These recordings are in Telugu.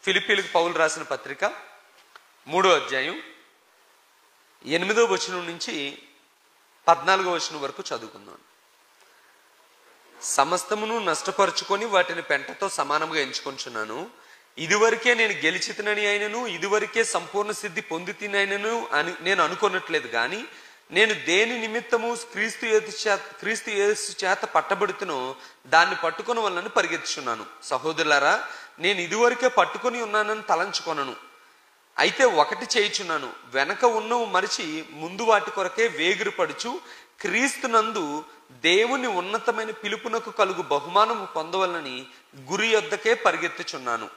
ఫిలిపీలకు పౌలు రాసిన పత్రిక మూడో అధ్యాయం ఎనిమిదో వచనం నుంచి పద్నాలుగో వచనం వరకు చదువుకుందాం సమస్తమును నష్టపరుచుకొని వాటిని పెంటతో సమానంగా ఎంచుకొంచున్నాను ఇదివరకే నేను గెలిచితినని అయినను ఇదివరకే సంపూర్ణ సిద్ధి పొందితినైనను అని నేను అనుకున్నట్లేదు కానీ నేను దేని నిమిత్తము క్రీస్తు యేసు చేత క్రీస్తు యేసు చేత పట్టబడుతునో దాన్ని పట్టుకొని వలన పరిగెత్తుచున్నాను సహోదరులారా నేను ఇదివరకే పట్టుకొని ఉన్నానని తలంచుకొనను అయితే ఒకటి చేయుచున్నాను వెనక ఉన్నవు మరిచి ముందు వాటి కొరకే వేగిరి పడుచు క్రీస్తునందు దేవుని ఉన్నతమైన పిలుపునకు కలుగు బహుమానము పొందవలని గురి యొద్దకే పరిగెత్తుచున్నాను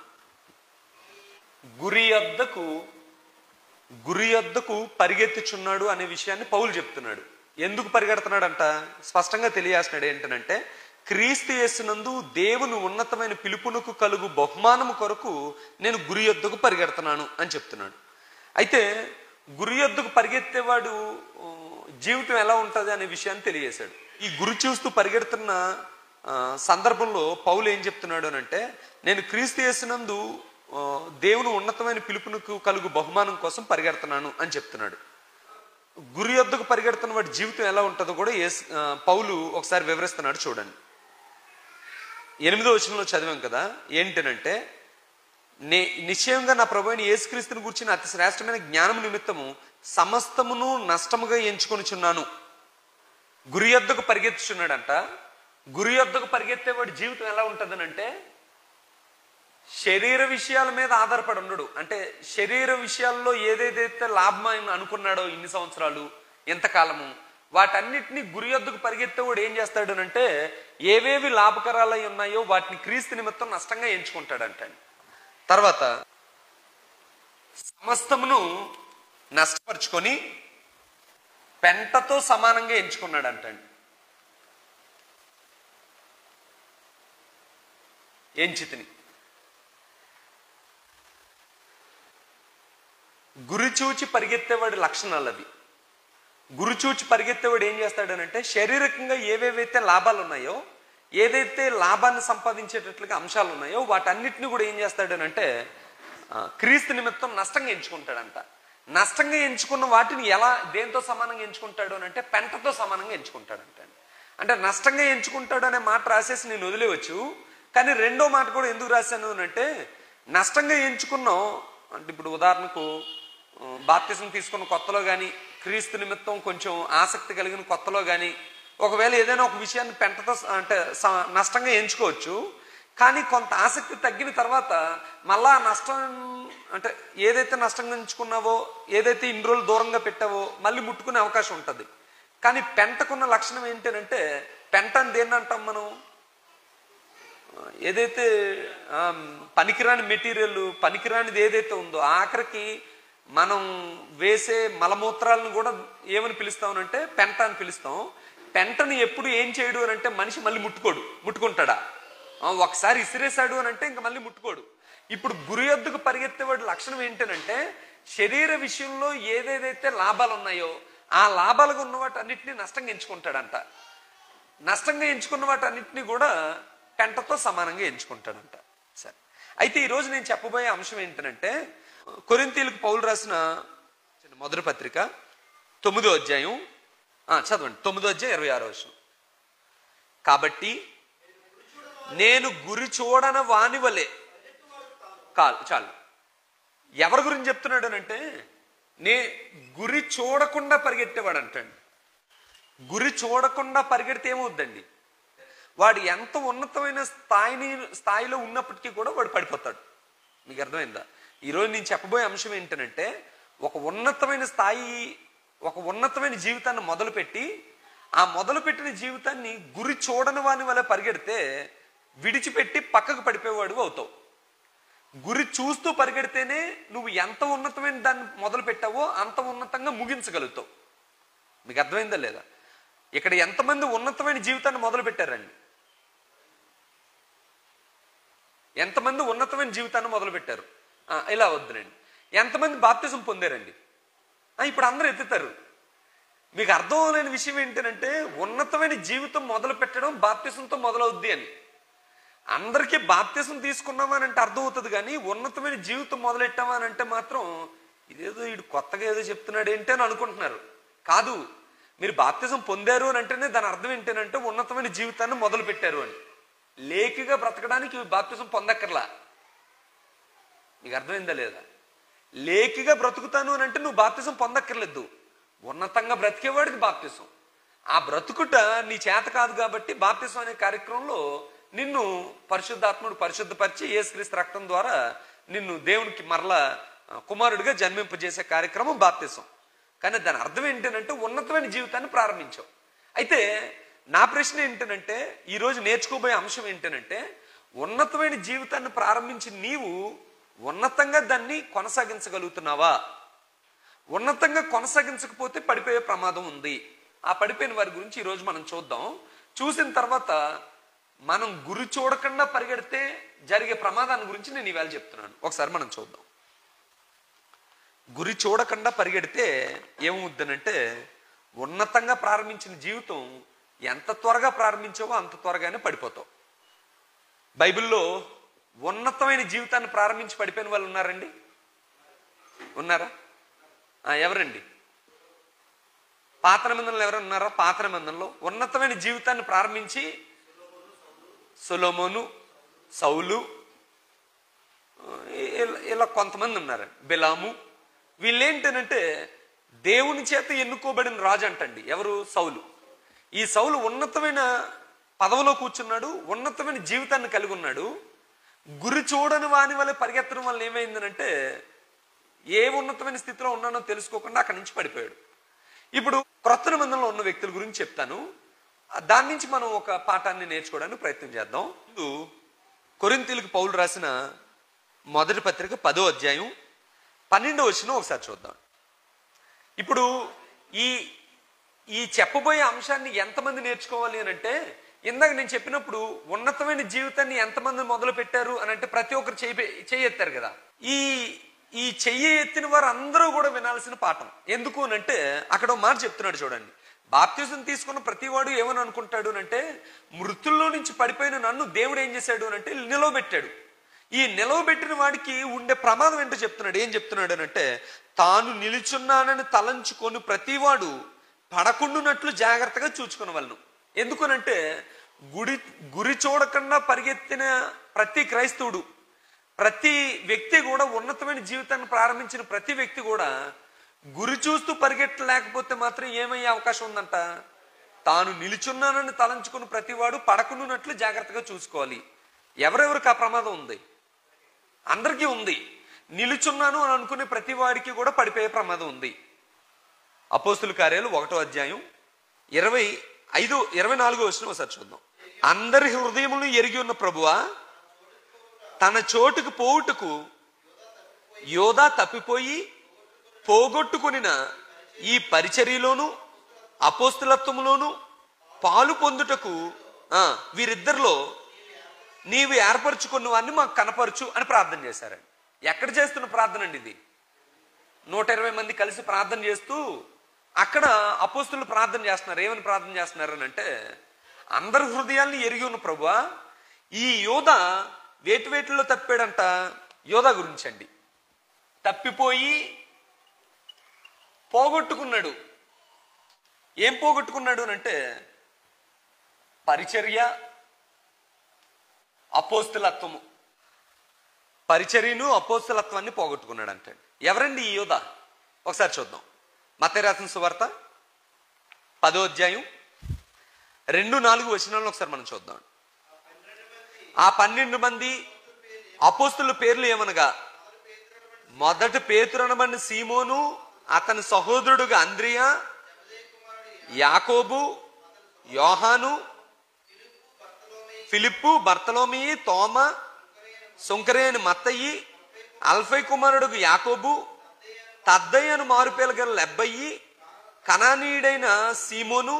గురి యొద్దకు గురి యొద్దకు పరిగెత్తుచున్నాడు అనే విషయాన్ని పౌలు చెప్తున్నాడు ఎందుకు పరిగెడుతున్నాడంట స్పష్టంగా తెలియాల్సినాడు ఏంటనంటే క్రీస్తు యేసునందు దేవుని ఉన్నతమైన పిలుపునకు కలుగు బహుమానము కొరకు నేను గురి యొద్దకు పరిగెడుతున్నాను అని చెప్తున్నాడు అయితే గురి యొద్దకు పరిగెత్తేవాడు ఆ, జీవితం ఎలా ఉంటుంది అనే విషయాన్ని తెలియజేశాడు ఈ గురి చూస్తూ పరిగెడుతున్న ఆ, సందర్భంలో పౌలు ఏం చెప్తున్నాడు అని అంటే నేను క్రీస్తు యేసునందు ఆ, దేవుని ఉన్నతమైన పిలుపునకు కలుగు బహుమానం కోసం పరిగెడుతున్నాను అని చెప్తున్నాడు గురి యొద్దకు పరిగెడుతున్న వాడి జీవితం ఎలా ఉంటుందో కూడా యేసు ఆ, పౌలు ఒకసారి వివరిస్తున్నాడు చూడండి ఎనిమిదో వచనంలో చదివాం కదా ఏంటనంటే నే నిశ్చయంగా నా ప్రభు అయిన యేసుక్రీస్తుని గురించిన అతి శ్రేష్టమైన జ్ఞానం నిమిత్తము సమస్తమును నష్టముగా ఎంచుకొనిచున్నాను గురి యొద్దకు పరిగెత్తుచున్నాడంట గురి యొద్దకు పరిగెత్తేవాడి జీవితం ఎలా ఉంటుందనంటే శరీర విషయాల మీద ఆధారపడి ఉండడు అంటే శరీర విషయాల్లో ఏదేదైతే లాభం ఆయన అనుకున్నాడో ఇన్ని సంవత్సరాలు ఎంతకాలము వాటన్నిటిని గురి యొద్దకు పరిగెత్తేవాడు ఏం చేస్తాడు అంటే ఏవేవి లాభకరాలై ఉన్నాయో వాటిని క్రీస్తు నిమిత్తం నష్టంగా ఎంచుకుంటాడంట తర్వాత సమస్తమును నష్టపరుచుకొని పెంటతో సమానంగా ఎంచుకున్నాడంటండి ఎంచితిని గురి చూచి పరిగెత్తేవాడి లక్షణాలు అవి గురి చూచి పరిగెత్తేవాడు ఏం చేస్తాడనంటే శారీరకంగా ఏవేవైతే లాభాలు ఉన్నాయో ఏదైతే లాభాన్ని సంపాదించేటట్లుగా అంశాలు ఉన్నాయో వాటన్నిటిని కూడా ఏం చేస్తాడనంటే ఆ, క్రీస్తు నిమిత్తం నష్టంగా ఎంచుకుంటాడంట నష్టంగా ఎంచుకున్న వాటిని ఎలా దేంతో సమానంగా ఎంచుకుంటాడు అని అంటే పెంటతో సమానంగా ఎంచుకుంటాడంట అంటే నష్టంగా ఎంచుకుంటాడు అనే మాట రాసేసి నేను వదిలేవచ్చు కానీ రెండో మాట కూడా ఎందుకు రాశాను అని అంటే నష్టంగా ఎంచుకున్నాం అంటే ఇప్పుడు ఉదాహరణకు ఆ, బాప్తిజం తీసుకున్న కొత్తలో కానీ క్రీస్తు నిమిత్తం కొంచెం ఆసక్తి కలిగిన కొత్తలో కానీ ఒకవేళ ఏదైనా ఒక విషయాన్ని పెంటతో స- అంటే స- నష్టంగా ఎంచుకోవచ్చు కానీ కొంత ఆసక్తి తగ్గిన తర్వాత మళ్ళా ఆ నష్టం అంటే ఏదైతే నష్టంగా ఎంచుకున్నావో ఏదైతే ఇన్ని రోజులు దూరంగా పెట్టావో మళ్ళీ ముట్టుకునే అవకాశం ఉంటుంది కానీ పెంటకున్న లక్షణం ఏంటంటే పెంట అని దేన్ని అంటాం మనం ఏదైతే ఆ, పనికిరాని మెటీరియల్ పనికిరానిది ఏదైతే ఉందో ఆఖరికి మనం వేసే మలమూత్రాలను కూడా ఏమని పిలుస్తామనంటే పెంట అని పిలుస్తాం పెంటని ఎప్పుడు ఏం చేయడు అని అంటే మనిషి మళ్ళీ ముట్టుకోడు ముట్టుకుంటాడా ఆ, ఒకసారి ఇసిరేశాడు అని అంటే ఇంకా మళ్ళీ ముట్టుకోడు ఇప్పుడు గురి యొద్దకు పరిగెత్తేవాడి లక్షణం ఏంటనంటే శరీర విషయంలో ఏదేదైతే లాభాలు ఉన్నాయో ఆ లాభాలుగా ఉన్న వాటి అన్నింటినీ నష్టంగా ఎంచుకుంటాడంట నష్టంగా ఎంచుకున్న వాటన్నిటిని కూడా పెంటతో సమానంగా ఎంచుకుంటాడంట సరే అయితే ఈరోజు నేను చెప్పబోయే అంశం ఏంటంటే కొరింతీలకు పౌలు రాసిన చిన్న మొదటి పత్రిక తొమ్మిదో అధ్యాయం ఆ, చదవండి తొమ్మిదో అధ్యాయం ఇరవై ఆరో వర్షం కాబట్టి నేను గురి చూడన వాని వలె కాదు చాలు ఎవరి గురించి చెప్తున్నాడు అంటే నే గురి చూడకుండా పరిగెత్తేవాడు అంటండి గురి చూడకుండా పరిగెడితే ఏమవుద్దండి వాడు ఎంత ఉన్నతమైన స్థాయిని స్థాయిలో ఉన్నప్పటికీ కూడా వాడు పడిపోతాడు మీకు అర్థమైందా ఈరోజు నేను చెప్పబోయే అంశం ఏంటంటే ఒక ఉన్నతమైన స్థాయి ఒక ఉన్నతమైన జీవితాన్ని మొదలుపెట్టి ఆ మొదలుపెట్టిన జీవితాన్ని గురి చూడని వాని వల్ల పరిగెడితే విడిచిపెట్టి పక్కకు పడిపోయేవాడు అవుతావు గురి చూస్తూ పరిగెడితేనే నువ్వు ఎంత ఉన్నతమైన దాన్ని మొదలు పెట్టావో అంత ఉన్నతంగా ముగించగలుగుతావు మీకు అర్థమైందా లేదా ఇక్కడ ఎంతమంది ఉన్నతమైన జీవితాన్ని మొదలు పెట్టారండి ఎంతమంది ఉన్నతమైన జీవితాన్ని మొదలు పెట్టారు ఆ, ఇలా వద్దునండి ఎంతమంది బాప్తిజం పొందారండి ఆ, ఇప్పుడు అందరూ ఎత్తుతారు మీకు అర్థం లేని విషయం ఏంటంటే ఉన్నతమైన జీవితం మొదలు పెట్టడం బాప్తిజంతో మొదలవుద్ది అని అందరికీ బాప్తిసం తీసుకున్నామని అంటే అర్థం అవుతుంది కానీ ఉన్నతమైన జీవితం మొదలెట్టామని అంటే మాత్రం ఇదేదో వీడు కొత్తగా ఏదో చెప్తున్నాడు ఏంటి అని అనుకుంటున్నారు కాదు మీరు బాప్తిజం పొందారు అని అంటేనే దాని అర్థం ఏంటంటే ఉన్నతమైన జీవితాన్ని మొదలు పెట్టారు అని లేకిగా బ్రతకడానికి బాప్తిజం పొందక్కర్లా నీకు అర్థమైందా లేదా లేకిగా బ్రతుకుతాను అని అంటే నువ్వు బాప్తిజం పొందక్కర్లేదు ఉన్నతంగా బ్రతికేవాడికి బాప్తిజం ఆ బ్రతుకుట నీ చేత కాదు కాబట్టి బాప్తిజం అనే కార్యక్రమంలో నిన్ను పరిశుద్ధాత్ముడు పరిశుద్ధపరిచి యేసుక్రీస్తు రక్తం ద్వారా నిన్ను దేవునికి మరలా ఆ, కుమారుడిగా జన్మింపజేసే కార్యక్రమం బాప్తిజం కానీ దాని అర్థం ఏంటంటే ఉన్నతమైన జీవితాన్ని ప్రారంభించావు అయితే నా ప్రశ్న ఏంటంటే ఈరోజు నేర్చుకోబోయే అంశం ఏంటంటే ఉన్నతమైన జీవితాన్ని ప్రారంభించి నీవు ఉన్నతంగా దాన్ని కొనసాగించగలుగుతున్నావా ఉన్నతంగా కొనసాగించకపోతే పడిపోయే ప్రమాదం ఉంది ఆ పడిపోయిన వారి గురించి ఈరోజు మనం చూద్దాం చూసిన తర్వాత మనం గురి చూడకుండా పరిగెడితే జరిగే ప్రమాదాన్ని గురించి నేను ఈవేళ చెప్తున్నాను ఒకసారి మనం చూద్దాం గురి చూడకుండా పరిగెడితే ఏమవుద్దనంటే ఉన్నతంగా ప్రారంభించిన జీవితం ఎంత త్వరగా ప్రారంభించావో అంత త్వరగానే పడిపోతావు బైబిల్లో ఉన్నతమైన జీవితాన్ని ప్రారంభించి పడిపోయిన వాళ్ళు ఉన్నారండి ఉన్నారా ఆ, ఎవరండి పాత నిబంధనలు ఎవరు ఉన్నారా పాత నిబంధనలో ఉన్నతమైన జీవితాన్ని ప్రారంభించి సొలోమోను సౌలు ఆ, ఇలా- ఇలా కొంతమంది ఉన్నారు బిలాము వీళ్ళేంటనంటే దేవుని చేత ఎన్నుకోబడిన రాజు అంటండి ఎవరు సౌలు ఈ సౌలు ఉన్నతమైన పదవిలో కూర్చున్నాడు ఉన్నతమైన జీవితాన్ని కలిగి ఉన్నాడు గురి చూడని వాని వల్ల పరిగెత్తడం వల్ల ఏమైందనంటే ఏ ఉన్నతమైన స్థితిలో ఉన్నానో తెలుసుకోకుండా అక్కడి నుంచి పడిపోయాడు ఇప్పుడు క్రొత్త నిబంధనలో ఉన్న వ్యక్తుల గురించి చెప్తాను ఆ దాని నుంచి మనం ఒక పాఠాన్ని నేర్చుకోవడానికి ప్రయత్నం చేద్దాం ముందు కొరింతీలకు పౌలు రాసిన మొదటి పత్రిక పదో అధ్యాయం పన్నెండో వచ్చిన ఒకసారి చూద్దాం ఇప్పుడు ఈ ఈ చెప్పబోయే అంశాన్ని ఎంతమంది నేర్చుకోవాలి అని అంటే ఇందాక నేను చెప్పినప్పుడు ఉన్నతమైన జీవితాన్ని ఎంతమంది మొదలు పెట్టారు అని అంటే ప్రతి ఒక్కరు చేయి చెయ్యెత్తారు కదా ఈ ఈ చెయ్యి ఎత్తిన వారు అందరూ కూడా వినాల్సిన పాఠం ఎందుకు అని అంటే అక్కడ ఒక మాట చెప్తున్నాడు చూడండి బాప్తిజం తీసుకున్న ప్రతివాడు ఏమని అనుకుంటాడు అని అంటే మృతుల్లో నుంచి పడిపోయిన నన్ను దేవుడు ఏం చేశాడు అని అంటే నిలవబెట్టాడు ఈ నిలవబెట్టిన వాడికి ఉండే ప్రమాదం ఏంటో చెప్తున్నాడు ఏం చెప్తున్నాడు అని అంటే తాను నిలుచున్నానని తలంచుకొని ప్రతివాడు పడకుండునట్లు జాగ్రత్తగా చూచుకున్న వాళ్ళను ఎందుకనంటే గుడి గురి చూడకుండా పరిగెత్తిన ప్రతి క్రైస్తవుడు ప్రతి వ్యక్తి కూడా ఉన్నతమైన జీవితాన్ని ప్రారంభించిన ప్రతి వ్యక్తి కూడా గురి చూస్తూ పరిగెట్టలేకపోతే మాత్రం ఏమయ్యే అవకాశం ఉందంట తాను నిలుచున్నానని తలంచుకుని ప్రతివాడు పడకుండునట్లు జాగ్రత్తగా చూసుకోవాలి ఎవరెవరికి ఆ ప్రమాదం ఉంది అందరికీ ఉంది నిలుచున్నాను అని అనుకునే ప్రతి వాడికి కూడా పడిపోయే ప్రమాదం ఉంది అపోస్తుల కార్యాలు ఒకటో అధ్యాయం ఇరవై ఐదు ఇరవై నాలుగో వచ్చిన ఒకసారి చూద్దాం అందరి హృదయములు ఎరిగి ఉన్న ప్రభువా తన చోటుకు పోవుటకు యోధా తప్పిపోయి పోగొట్టుకునిన ఈ పరిచర్యలోను అపోస్తులత్వములోను పాలు పొందుటకు ఆ, వీరిద్దరిలో నీవు ఏర్పరచుకున్న వారిని మాకు కనపరచు అని ప్రార్థన చేశారండి ఎక్కడ చేస్తున్న ప్రార్థన అండి ఇది నూట ఇరవై మంది కలిసి ప్రార్థన చేస్తూ అక్కడ అపోస్తులు ప్రార్థన చేస్తున్నారు ఏమని ప్రార్థన చేస్తున్నారు అని అంటే అందరి హృదయాల్ని ఎరిగి ఉన్న ప్రభువా ఈ యోధ వేటి వేటిలో తప్పాడంట యోధ గురించి అండి తప్పిపోయి పోగొట్టుకున్నాడు ఏం పోగొట్టుకున్నాడు అని అంటే పరిచర్య అపోస్తులత్వము పరిచర్యను అపోస్తులత్వాన్ని పోగొట్టుకున్నాడు అంటే ఎవరండి ఈ యోధ ఒకసారి చూద్దాం మత రాసిన సువార్త పదో అధ్యాయం రెండు నాలుగు వచనాలను ఒకసారి మనం చూద్దాం ఆ పన్నెండు మంది అపోస్తుల పేర్లు ఏమనగా మొదటి పేతురనబడిన సీమోను అతని సహోదరుడుగా అంద్రియా యాకోబు యోహాను ఫిలిప్పు బర్తలోమి తోమ సుంకరేని మత్తయి అల్ఫై కుమారుడుకు యాకోబు తద్దయ్యను మారుపేల గల లెబ్బయ్యి కనానీయుడైన సీమోను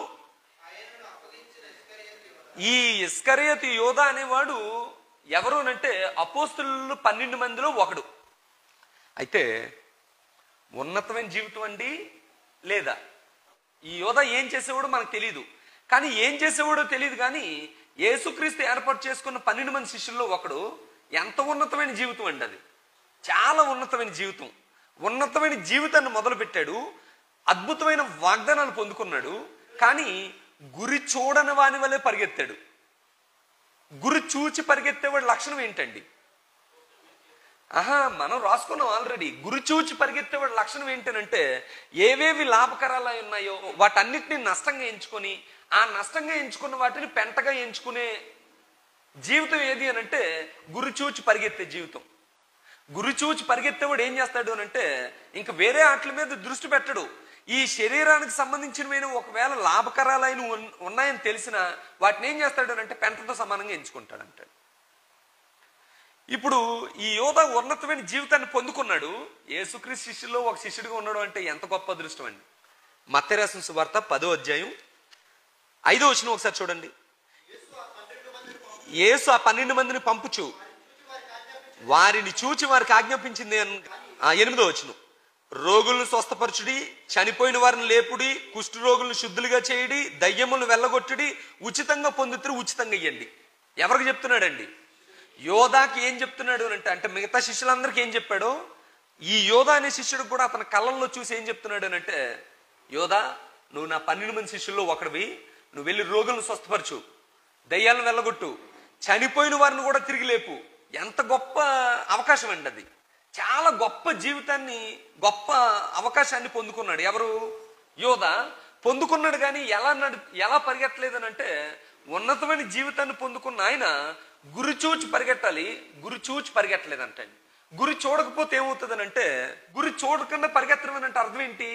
ఈ ఇస్కరియతు యోధ అనేవాడు ఎవరు అంటే అపోస్తులు పన్నెండు మందిలో ఒకడు అయితే ఉన్నతమైన జీవితం అండి లేదా ఈ యోధ ఏం చేసేవాడో మనకు తెలియదు కానీ ఏం చేసేవాడో తెలియదు కానీ యేసుక్రీస్తు ఏర్పాటు చేసుకున్న పన్నెండు మంది శిష్యుల్లో ఒకడు ఎంత ఉన్నతమైన జీవితం అండి అది చాలా ఉన్నతమైన జీవితం ఉన్నతమైన జీవితాన్ని మొదలుపెట్టాడు అద్భుతమైన వాగ్దానాలు పొందుకున్నాడు కానీ గురి చూడని వాని వల్లే పరిగెత్తాడు గురి చూచి పరిగెత్తేవాడి లక్షణం ఏంటండి ఆహా మనం రాసుకున్నాం ఆల్రెడీ గురి చూచి పరిగెత్తేవాడి లక్షణం ఏంటనంటే ఏవేవి లాభకరాలు ఉన్నాయో వాటన్నిటిని నష్టంగా ఎంచుకొని ఆ నష్టంగా ఎంచుకున్న వాటిని పెంటగా ఎంచుకునే జీవితం ఏది అని అంటే గురి చూచి పరిగెత్తే జీవితం గురి చూచి పరిగెత్తేవాడు ఏం చేస్తాడు అని అంటే ఇంకా వేరే ఆటల మీద దృష్టి పెట్టడు ఈ శరీరానికి సంబంధించినవి ఒకవేళ లాభకరాలైన ఉన్- ఉన్నాయని తెలిసిన వాటిని ఏం చేస్తాడు అని అంటే పెంటతో సమానంగా ఎంచుకుంటాడు అంటాడు ఇప్పుడు ఈ యోధ ఉన్నతమైన జీవితాన్ని పొందుకున్నాడు యేసుక్రీస్తు శిష్యుల్లో ఒక శిష్యుడిగా ఉన్నాడు అంటే ఎంత గొప్ప అదృష్టం అండి మత్తరాసిన సువార్త పదో అధ్యాయం ఐదో వచ్చిన ఒకసారి చూడండి యేసు ఆ పన్నెండు మందిని పంపుచు వారిని చూచి వారికి ఆజ్ఞాపించింది అన్- ఆ, ఎనిమిదో వచ్చును రోగులను స్వస్థపరచుడి చనిపోయిన వారిని లేపుడి కుష్టు రోగులను శుద్ధులుగా చేయడి దయ్యములను వెళ్ళగొట్టుడి ఉచితంగా పొందుతురు ఉచితంగా ఇయ్యండి ఎవరికి చెప్తున్నాడండి యోధాకి ఏం చెప్తున్నాడు అని అంటే అంటే మిగతా శిష్యులందరికీ ఏం చెప్పాడు ఈ యోధా అనే శిష్యుడు కూడా అతని కళ్ళల్లో చూసి ఏం చెప్తున్నాడు అని అంటే యోధా నువ్వు నా పన్నెండు మంది శిష్యుల్లో ఒకడివి నువ్వు వెళ్ళి రోగులను స్వస్థపరచు దయ్యాలను వెళ్ళగొట్టు చనిపోయిన వారిని కూడా తిరిగి లేపు ఎంత గొప్ప అవకాశం అండి అది చాలా గొప్ప జీవితాన్ని గొప్ప అవకాశాన్ని పొందుకున్నాడు ఎవరు యోధ పొందుకున్నాడు కానీ ఎలా నడు ఎలా పరిగెట్టలేదని అంటే ఉన్నతమైన జీవితాన్ని పొందుకున్న ఆయన గురి చూచి పరిగెట్టాలి గురి చూచి పరిగెట్టలేదంటండి గురి చూడకపోతే ఏమవుతుందని అంటే గురి చూడకుండా పరిగెత్తడం అని అంటే అర్థం ఏంటి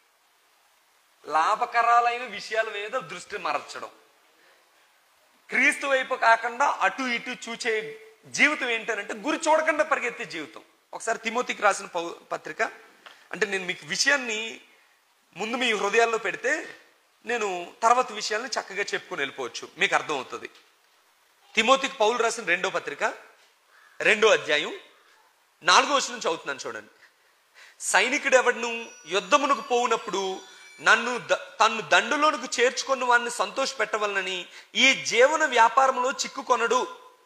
లాభకరాలైన విషయాల మీద దృష్టి మరచడం క్రీస్తు వైపు కాకుండా అటు ఇటు చూచే జీవితం ఏంటనంటే గురి చూడకుండా పరిగెత్తే జీవితం ఒకసారి తిమోతికి రాసిన పౌ- పత్రిక అంటే నేను మీకు విషయాన్ని ముందు మీ హృదయాల్లో పెడితే నేను తర్వాత విషయాల్ని చక్కగా చెప్పుకొని వెళ్ళిపోవచ్చు మీకు అర్థమవుతుంది తిమోతికి పౌలు రాసిన రెండో పత్రిక రెండో అధ్యాయం నాలుగో వచ్చిన నుంచి చదువుతున్నాను చూడండి సైనికుడు ఎవడును యుద్ధమునకు పోవునప్పుడు నన్ను ద- తన్ను దండులోనికి చేర్చుకున్న వాడిని సంతోష పెట్టవలనని ఈ జీవన వ్యాపారంలో చిక్కుకొనడు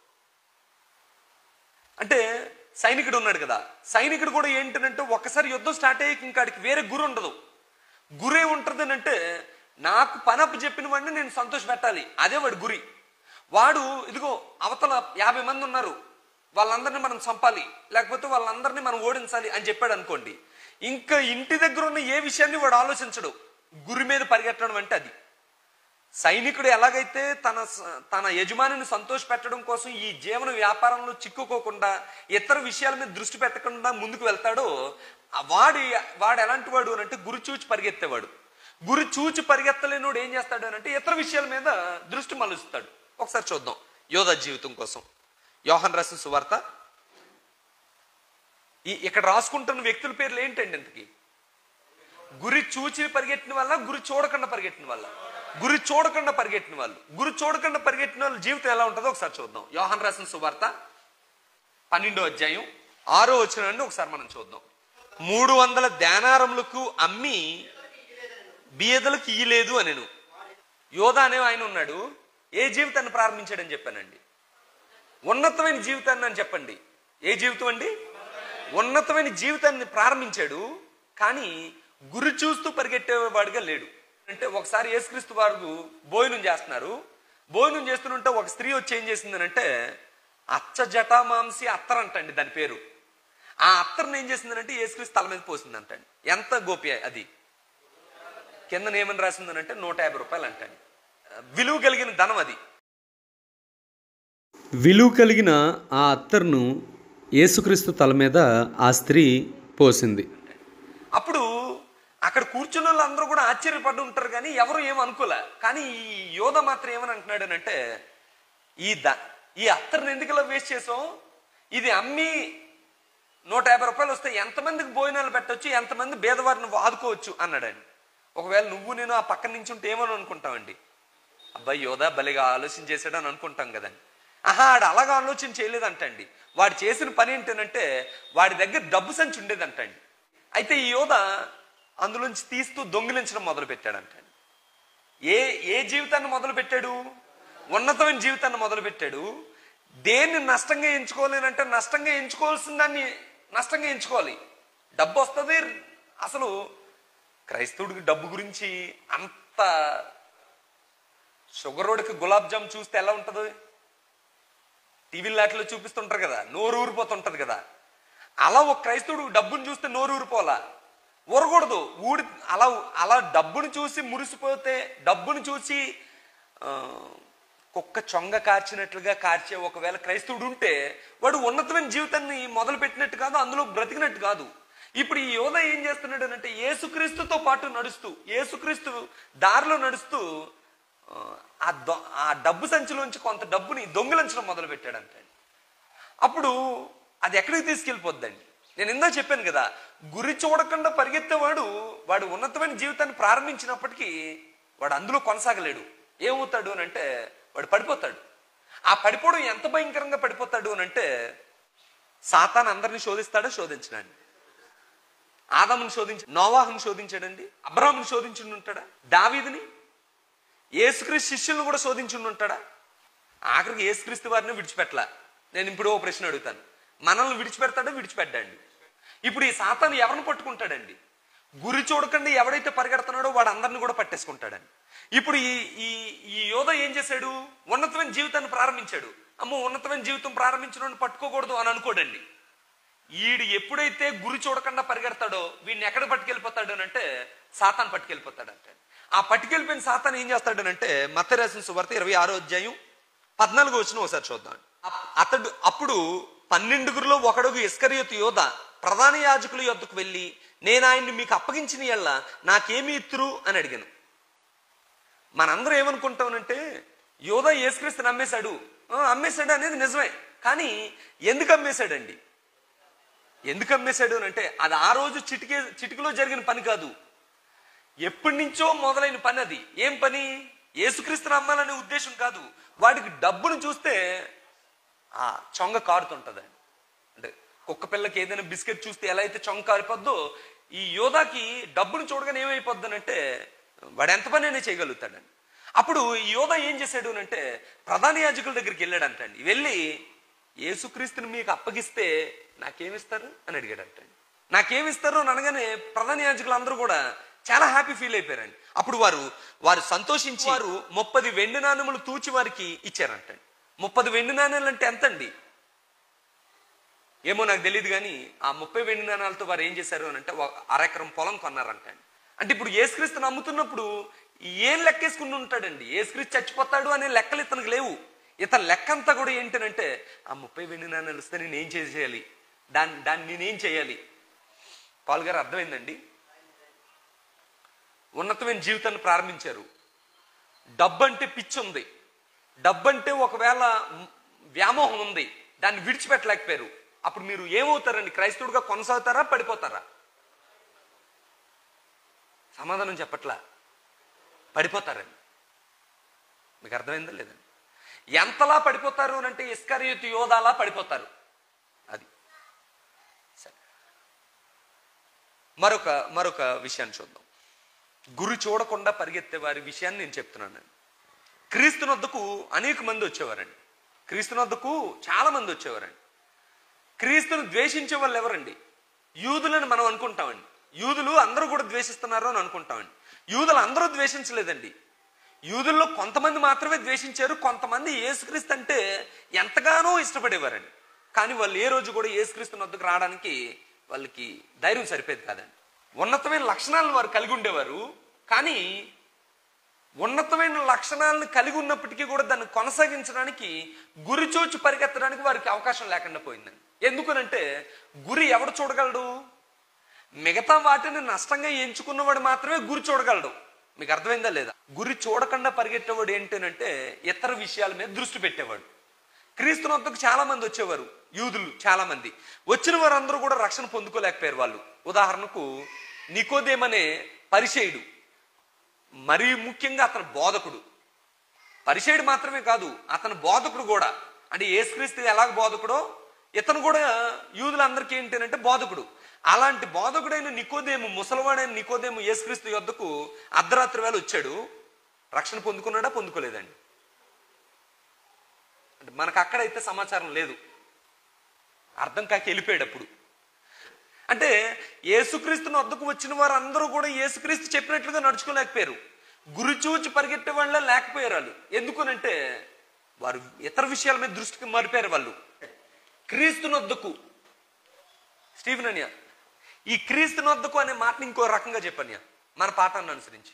అంటే సైనికుడు ఉన్నాడు కదా సైనికుడు కూడా ఏంటంటే ఒక్కసారి యుద్ధం స్టార్ట్ అయ్యాక ఇంకాడికి వేరే గురి ఉండదు గురి ఉంటుంది అంటే నాకు పనప్పు చెప్పిన వాడిని నేను సంతోష పెట్టాలి అదే వాడి గురి వాడు ఇదిగో అవతల యాభై మంది ఉన్నారు వాళ్ళందరినీ మనం చంపాలి లేకపోతే వాళ్ళందరినీ మనం ఓడించాలి అని చెప్పాడు అనుకోండి ఇంకా ఇంటి దగ్గర ఉన్న ఏ విషయాన్ని వాడు ఆలోచించడు గురి మీద పరిగెట్టడం అంటే అది సైనికుడు ఎలాగైతే తన స- తన యజమానిని సంతోష పెట్టడం కోసం ఈ జీవన వ్యాపారంలో చిక్కుకోకుండా ఇతర విషయాల మీద దృష్టి పెట్టకుండా ముందుకు వెళ్తాడో ఆ వాడి వాడు ఎలాంటి వాడు అని అంటే గురి చూచి పరిగెత్తేవాడు గురి చూచి పరిగెత్తలేనోడు ఏం చేస్తాడు అని అంటే ఇతర విషయాల మీద దృష్టి మలుస్తాడు ఒకసారి చూద్దాం యోధ జీవితం కోసం యోహన్ రాసిన సువార్త ఈ ఇక్కడ రాసుకుంటున్న వ్యక్తుల పేర్లు ఏంటండి ఇంతకీ గురి చూచి పరిగెట్టిన వల్ల గురి చూడకుండా పరిగెట్టిన వల్ల గురి చూడకుండా పరిగెట్టిన వాళ్ళు గురి చూడకుండా పరిగెట్టిన వాళ్ళ జీవితం ఎలా ఉంటుందో ఒకసారి చూద్దాం యోహన్ రాసిన సువార్త పన్నెండో అధ్యాయం ఆరో వచ్చిన ఒకసారి మనం చూద్దాం మూడు వందల ధ్యానారములకు అమ్మి బీదలకు ఇయ్యలేదు అనెను యోధ అనే ఆయన ఉన్నాడు ఏ జీవితాన్ని ప్రారంభించాడని చెప్పానండి ఉన్నతమైన జీవితాన్ని అని చెప్పండి ఏ జీవితం అండి ఉన్నతమైన జీవితాన్ని ప్రారంభించాడు కానీ గురి చూస్తూ పరిగెట్టేవాడిగా లేడు అంటే ఒకసారి యేసుక్రీస్తు వారు భోజనం చేస్తున్నారు భోజనం చేస్తుంటే ఒక స్త్రీ వచ్చి ఏం చేసిందని అంటే అచ్చ జటామాంసి అత్తర్ అంటండి దాని పేరు ఆ అత్తర్ని ఏం చేసిందనంటే యేసుక్రీస్తు తల మీద పోసిందంటండి ఎంత గోపి అది కింద ఏమని రాసిందనంటే నూట యాభై రూపాయలు అంటండి విలువ కలిగిన ధనం అది విలువ కలిగిన ఆ అత్తర్ను యేసుక్రీస్తు తల మీద ఆ స్త్రీ పోసింది అప్పుడు అక్కడ కూర్చున్న వాళ్ళందరూ కూడా ఆశ్చర్యపడి ఉంటారు కానీ ఎవరు ఏం అనుకోలే కానీ ఈ యోధ మాత్రం ఏమని అంటున్నాడు అంటే ఈ ద ఈ అత్తర్ని ఎందుకు ఇలా వేస్ట్ చేసాం ఇది అమ్మి నూట యాభై రూపాయలు వస్తే ఎంతమందికి భోజనాలు పెట్టొచ్చు ఎంతమంది భేదవారిని ఆదుకోవచ్చు అన్నాడండి ఒకవేళ నువ్వు నేను ఆ పక్కన నుంచి ఉంటే ఏమని అనుకుంటామండి అబ్బాయి యోధ భలేగా ఆలోచన చేశాడు అని అనుకుంటాం కదండి ఆహా ఆడు అలాగా ఆలోచన చేయలేదంటండి వాడు చేసిన పని ఏంటంటే వాడి దగ్గర డబ్బు సంచి ఉండేదంటండి అయితే ఈ యోధ అందులోంచి తీస్తూ దొంగిలించడం మొదలు పెట్టాడంటండి ఏ ఏ జీవితాన్ని మొదలు పెట్టాడు ఉన్నతమైన జీవితాన్ని మొదలుపెట్టాడు దేన్ని నష్టంగా ఎంచుకోలేనంటే నష్టంగా ఎంచుకోవాల్సిన దాన్ని నష్టంగా ఎంచుకోవాలి డబ్బు వస్తుంది అసలు క్రైస్తవుడికి డబ్బు గురించి అంత షుగర్ రోడ్కి గులాబ్ జామ్ చూస్తే ఎలా ఉంటుంది టీవీలాట్లో చూపిస్తుంటారు కదా నోరు ఊరిపోతుంటది కదా అలా ఒక క్రైస్తవుడు డబ్బుని చూస్తే నోరు ఊరిపోవాలా ఊరకూడదు ఊడి అలా అలా డబ్బును చూసి మురిసిపోతే డబ్బును చూసి ఆ, కుక్క చొంగ కార్చినట్లుగా కార్చే ఒకవేళ క్రైస్తవుడు ఉంటే వాడు ఉన్నతమైన జీవితాన్ని మొదలు పెట్టినట్టు కాదు అందులో బ్రతికినట్టు కాదు ఇప్పుడు ఈ యోధ ఏం చేస్తున్నాడు అంటే యేసుక్రీస్తుతో పాటు నడుస్తూ యేసుక్రీస్తు దారిలో నడుస్తూ ఆ, ఆ దొ- ఆ డబ్బు సంచిలోంచి కొంత డబ్బుని దొంగిలించడం మొదలు పెట్టాడంటే అప్పుడు అది ఎక్కడికి తీసుకెళ్ళిపోద్దండి నేను ఇందా చెప్పాను కదా గురి చూడకుండా పరిగెత్తేవాడు వాడు ఉన్నతమైన జీవితాన్ని ప్రారంభించినప్పటికీ వాడు అందులో కొనసాగలేడు ఏమవుతాడు అని అంటే వాడు పడిపోతాడు ఆ పడిపోవడం ఎంత భయంకరంగా పడిపోతాడు అని అంటే సాతాన్ అందరిని శోధిస్తాడా శోధించడండి ఆదాముని శోధించి నోవాహుని శోధించాడండి అబ్రాహ్ముని శోధించి ఉంటాడా దావీదిని ఏసుక్రీస్తు శిష్యులను కూడా శోధించి ఉంటాడా ఆఖరికి ఏసుక్రీస్తు వారిని విడిచిపెట్టలా నేను ఇప్పుడు ఓ ప్రశ్న అడుగుతాను మనల్ని విడిచిపెడతాడో విడిచిపెట్టండి ఇప్పుడు ఈ సాతాను ఎవరిని పట్టుకుంటాడండి గురి చూడకుండా ఎవడైతే పరిగెడుతున్నాడో వాడు అందరిని కూడా పట్టేసుకుంటాడండి ఇప్పుడు ఈ ఈ ఈ యోధ ఏం చేశాడు ఉన్నతమైన జీవితాన్ని ప్రారంభించాడు అమ్మో ఉన్నతమైన జీవితం ప్రారంభించిన పట్టుకోకూడదు అని అనుకోడండి ఈడు ఎప్పుడైతే గురి చూడకుండా పరిగెడతాడో వీడిని ఎక్కడ పట్టుకెళ్ళిపోతాడు అని అంటే సాతాన్ పట్టుకెళ్ళిపోతాడు అంటే ఆ పట్టుకెళ్ళిపోయిన సాతాన్ ఏం చేస్తాడు అని అంటే మత్తరాసిన సువార్త ఇరవై ఆరో అధ్యాయం పద్నాలుగు వచ్చిన ఒకసారి చూద్దాం అప్- అతడు అప్పుడు పన్నెండుగురిలో ఒకడుగు ఇస్కరియోతు యోధ ప్రధాన యాజకుల యొద్దకు వెళ్ళి నేను ఆయన్ని మీకు అప్పగించిన ఎళ్ళ నాకేమి ఇత్తురు అని అడిగాను మనందరం ఏమనుకుంటామనంటే యోధ యేసుక్రీస్తు నమ్మేశాడు ఆ, అమ్మేశాడు అనేది నిజమే కానీ ఎందుకు అమ్మేశాడండి ఎందుకు అమ్మేశాడు అని అంటే అది ఆ రోజు చిటికే చిటికలో జరిగిన పని కాదు ఎప్పటి నుంచో మొదలైన పని అది ఏం పని యేసుక్రీస్తుని అమ్మాలనే ఉద్దేశం కాదు వాడికి డబ్బును చూస్తే ఆ చొంగ కారుతుంటది అంటే కుక్క పిల్లకి ఏదైనా బిస్కెట్ చూస్తే ఎలా అయితే చొంగ కారిపోద్దో ఈ యోధాకి డబ్బును చూడగానే ఏమైపోద్దనంటే వాడు ఎంత పని అయినా చేయగలుగుతాడని అప్పుడు ఈ యోధ ఏం చేశాడు అని అంటే ప్రధాన యాజకుల దగ్గరికి వెళ్ళాడంటండి వెళ్ళి యేసుక్రీస్తుని మీకు అప్పగిస్తే నాకేమిస్తారు అని అడిగాడంటండి నాకేమిస్తారు అని అనగానే ప్రధాన యాజకులు అందరూ కూడా చాలా హ్యాపీ ఫీల్ అయిపోయారండి అప్పుడు వారు వారు సంతోషించి వారు ముప్పది వెండి నాణ్యములు తూచి వారికి ఇచ్చారంటండి ముప్పది వెండి నాణ్యాలు అంటే ఎంత అండి ఏమో నాకు తెలియదు కానీ ఆ ముప్పై వెండి నాణాలతో వారు ఏం చేశారు అని అంటే ఒక అరెకరం పొలం కొన్నారంటండి అంటే ఇప్పుడు ఏసుక్రీస్తుని నమ్ముతున్నప్పుడు ఏం లెక్కేసుకుని ఉంటాడండి ఏసుక్రీస్తు చచ్చిపోతాడు అనే లెక్కలు ఇతనికి లేవు ఇతని లెక్క అంతా కూడా ఏంటనంటే ఆ ముప్పై వెండి నాణాలు ఇస్తే నేను ఏం చేసేయాలి దాన్ని దాన్ని నేనేం చేయాలి పాల్ గారు అర్థమైందండి ఉన్నతమైన జీవితాన్ని ప్రారంభించారు డబ్బు అంటే పిచ్చి ఉంది డబ్బు అంటే ఒకవేళ వ్యామోహం ఉంది దాన్ని విడిచిపెట్టలేకపోయారు అప్పుడు మీరు ఏమవుతారండి క్రైస్తవుడిగా కొనసాగుతారా పడిపోతారా సమాధానం చెప్పట్లా పడిపోతారండి మీకు అర్థమైందా లేదండి ఎంతలా పడిపోతారు అని అంటే ఇస్కరియుతు యోధాలా పడిపోతారు అది సరే మరొక మరొక విషయాన్ని చూద్దాం గురి చూడకుండా పరిగెత్తే వారి విషయాన్ని నేను చెప్తున్నాను క్రీస్తునొద్దకు అనేక మంది వచ్చేవారండి క్రీస్తునొద్దకు చాలా మంది వచ్చేవారండి క్రీస్తును ద్వేషించే వాళ్ళు ఎవరండి యూదులని మనం అనుకుంటామండి యూదులు అందరూ కూడా ద్వేషిస్తున్నారు అని అనుకుంటామండి యూదులు అందరూ ద్వేషించలేదండి యూదుల్లో కొంతమంది మాత్రమే ద్వేషించారు కొంతమంది యేసుక్రీస్తు అంటే ఎంతగానో ఇష్టపడేవారండి కానీ వాళ్ళు ఏ రోజు కూడా యేసుక్రీస్తు వద్దకు రావడానికి వాళ్ళకి ధైర్యం సరిపోయేది కాదండి ఉన్నతమైన లక్షణాలను వారు కలిగి ఉండేవారు కానీ ఉన్నతమైన లక్షణాలను కలిగి ఉన్నప్పటికీ కూడా దాన్ని కొనసాగించడానికి గురి చూచి పరిగెత్తడానికి వారికి అవకాశం లేకుండా పోయిందండి ఎందుకనంటే గురి ఎవడు చూడగలడు మిగతా వాటిని నష్టంగా ఎంచుకున్నవాడు మాత్రమే గురి చూడగలడు మీకు అర్థమైందా లేదా గురి చూడకుండా పరిగెట్టేవాడు ఏంటంటే ఇతర విషయాల మీద దృష్టి పెట్టేవాడు క్రీస్తు వద్దకు చాలా మంది వచ్చేవారు యూదులు చాలా మంది వచ్చిన వారందరూ కూడా రక్షణ పొందుకోలేకపోయారు వాళ్ళు ఉదాహరణకు నికోదేమనే పరిచయుడు మరీ ముఖ్యంగా అతను బోధకుడు పరిచయుడు మాత్రమే కాదు అతను బోధకుడు కూడా అంటే ఏసుక్రీస్తు ఎలాగ బోధకుడో ఇతను కూడా యూదులందరికీ ఏంటంటే బోధకుడు అలాంటి బోధకుడైన నికోదేము ముసలివాడైన నికోదేము యేసుక్రీస్తు యొద్దకు అర్ధరాత్రి వేళ వచ్చాడు రక్షణ పొందుకున్నాడా పొందుకోలేదండి అంటే మనకు అక్కడైతే సమాచారం లేదు అర్థం కాక వెళ్ళిపోయాడు అప్పుడు అంటే యేసుక్రీస్తుని వద్దకు వచ్చిన వారు అందరూ కూడా యేసుక్రీస్తు చెప్పినట్లుగా నడుచుకోలేకపోయారు గురి చూచి పరిగెట్టే వాళ్ళ లేకపోయారు వాళ్ళు ఎందుకనంటే వారు ఇతర విషయాల మీద దృష్టికి మారిపోయారు వాళ్ళు క్రీస్తునొద్దకు స్టీఫెన్ అన్య ఈ క్రీస్తునొద్దకు అనే మాటని ఇంకో రకంగా చెప్పన్య మన పాఠాన్ని అనుసరించి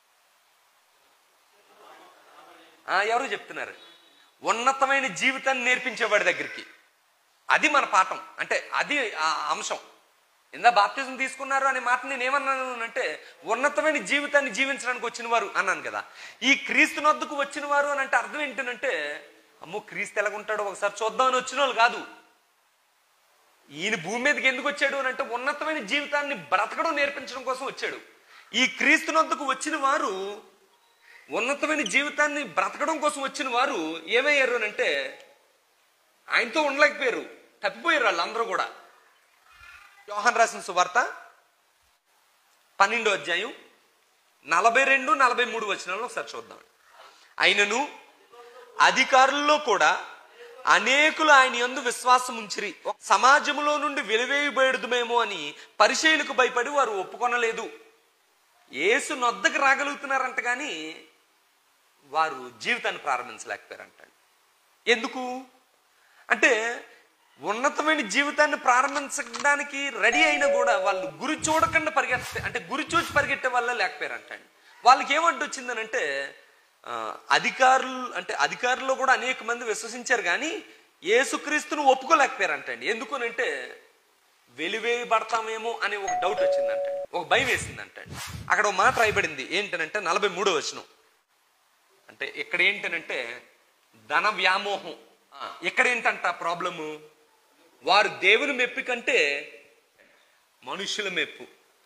ఆ, ఎవరు చెప్తున్నారు ఉన్నతమైన జీవితాన్ని నేర్పించేవాడి దగ్గరికి అది మన పాఠం అంటే అది ఆ అంశం ఇందా బాప్తిజం తీసుకున్నారు అనే మాట నేను ఏమన్నాను అంటే ఉన్నతమైన జీవితాన్ని జీవించడానికి వచ్చిన వారు అన్నాను కదా ఈ క్రీస్తు నొద్దకు వచ్చిన వారు అని అంటే అర్థం ఏంటంటే అమ్మో క్రీస్తు ఎలాగుంటాడో ఒకసారి చూద్దామని వచ్చిన వాళ్ళు కాదు ఈయన భూమి మీదకి ఎందుకు వచ్చాడు అని అంటే ఉన్నతమైన జీవితాన్ని బ్రతకడం నేర్పించడం కోసం వచ్చాడు ఈ క్రీస్తు నొద్దకు వచ్చిన వారు ఉన్నతమైన జీవితాన్ని బ్రతకడం కోసం వచ్చిన వారు ఏమయ్యారు అని అంటే ఆయనతో ఉండలేకపోయారు తప్పిపోయారు వాళ్ళందరూ కూడా యోహన్ రాసిన సువార్త పన్నెండో అధ్యాయం నలభై రెండు నలభై మూడు వచనాలను ఒకసారి చూద్దాం అయినను అధికారుల్లో కూడా అనేకులు ఆయన యందు విశ్వాసం ఉంచిరి సమాజంలో నుండి వెలివేయబడుదుమేమో అని పరిచయులకు భయపడి వారు ఒప్పుకొనలేదు యేసు నొద్దకు రాగలుగుతున్నారంట కానీ వారు జీవితాన్ని ప్రారంభించలేకపోయారంట ఎందుకు అంటే ఉన్నతమైన జీవితాన్ని ప్రారంభించడానికి రెడీ అయినా కూడా వాళ్ళు గురి చూడకుండా పరిగెత్తే అంటే గురి చూచి పరిగెట్టే వల్ల లేకపోయారంటండి వాళ్ళకి ఏమంటూ వచ్చిందనంటే ఆ, అధికారులు అంటే అధికారుల్లో కూడా అనేక మంది విశ్వసించారు కానీ యేసుక్రీస్తును ఒప్పుకోలేకపోయారంటండి ఎందుకునంటే వెలివేయబడతామేమో అనే ఒక డౌట్ వచ్చిందంటండి ఒక భయం వేసిందంటండి అక్కడ ఒక మాట రాయబడింది ఏంటనంటే నలభై మూడో వచనం అంటే ఇక్కడ ఏంటనంటే ధన వ్యామోహం ఆ, ఇక్కడ ఏంటంట ప్రాబ్లము వారు దేవుని మెప్పి కంటే మనుషుల మెప్పు